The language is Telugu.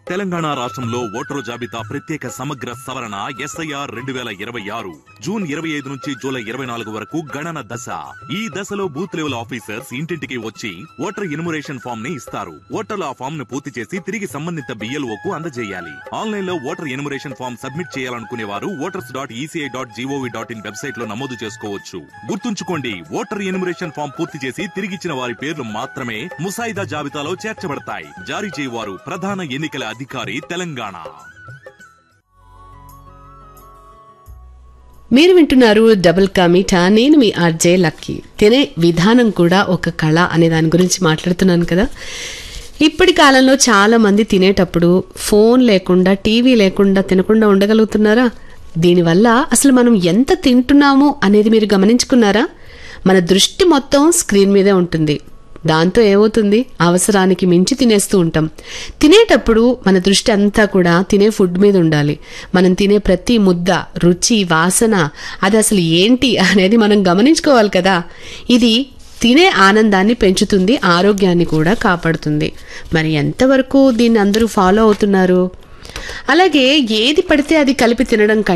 తెలంగాణ రాష్ట్రంలో ఓటరు జాబితా ప్రత్యేక సమగ్ర సవరణ ఎస్ఐఆర్ రెండు వేల ఇరవై ఆరు జూన్ ఇరవై ఐదు నుంచి జూలై ఇరవై నాలుగు వరకు గణన దశ ఈ దశలో బూత్ లెవెల్ ఆఫీసర్స్ ఇంటింటికి వచ్చి ఓటర్ ఇన్మురేషన్ ఫామ్ ని ఇస్తారు ఓటర్లు ఆ ఫామ్ ను పూర్తి చేసి తిరిగి సంబంధిత బిఎల్ఓ కు అందజేయాలి ఆన్లైన్ లో ఓటర్ ఇన్మురేషన్ ఫామ్ సబ్మిట్ చేయాలనుకునే వారు voters dot ECI dot G O V dot in website లో నమోదు చేసుకోవచ్చు గుర్తుంచుకోండి ఓటర్ ఇన్మురేషన్ ఫామ్ పూర్తి చేసి తిరిగిచ్చిన వారి పేర్లు మాత్రమే ముసాయిదా జాబితాలో చేర్చబడతాయి జారీ చేయవారు ప్రధాన ఎన్నికల అధికారి తెలంగాణ మీరు వింటున్నారు డబుల్ కమిటా నేను మీ ఆర్జే లక్కీ తినే విధానం కూడా ఒక కళ అనే దాని గురించి మాట్లాడుతున్నాను కదా ఇప్పటి కాలంలో చాలా మంది తినేటప్పుడు ఫోన్ లేకుండా టీవీ లేకుండా తినకుండా ఉండగలుగుతున్నారా దీనివల్ల అసలు మనం ఎంత తింటున్నాము అనేది మీరు గమనించుకున్నారా మన దృష్టి మొత్తం స్క్రీన్ మీదే ఉంటుంది దాంతో ఏమవుతుంది అవసరానికి మించి తినేస్తూ ఉంటాం తినేటప్పుడు మన దృష్టి అంతా కూడా తినే ఫుడ్ మీద ఉండాలి మనం తినే ప్రతి ముద్ద రుచి వాసన అది అసలు ఏంటి అనేది మనం గమనించుకోవాలి కదా ఇది తినే ఆనందాన్ని పెంచుతుంది ఆరోగ్యాన్ని కూడా కాపాడుతుంది మరి ఎంతవరకు దీన్ని అందరూ ఫాలో అవుతున్నారు అలాగే ఏది పడితే అది కలిపి తినడం కంటే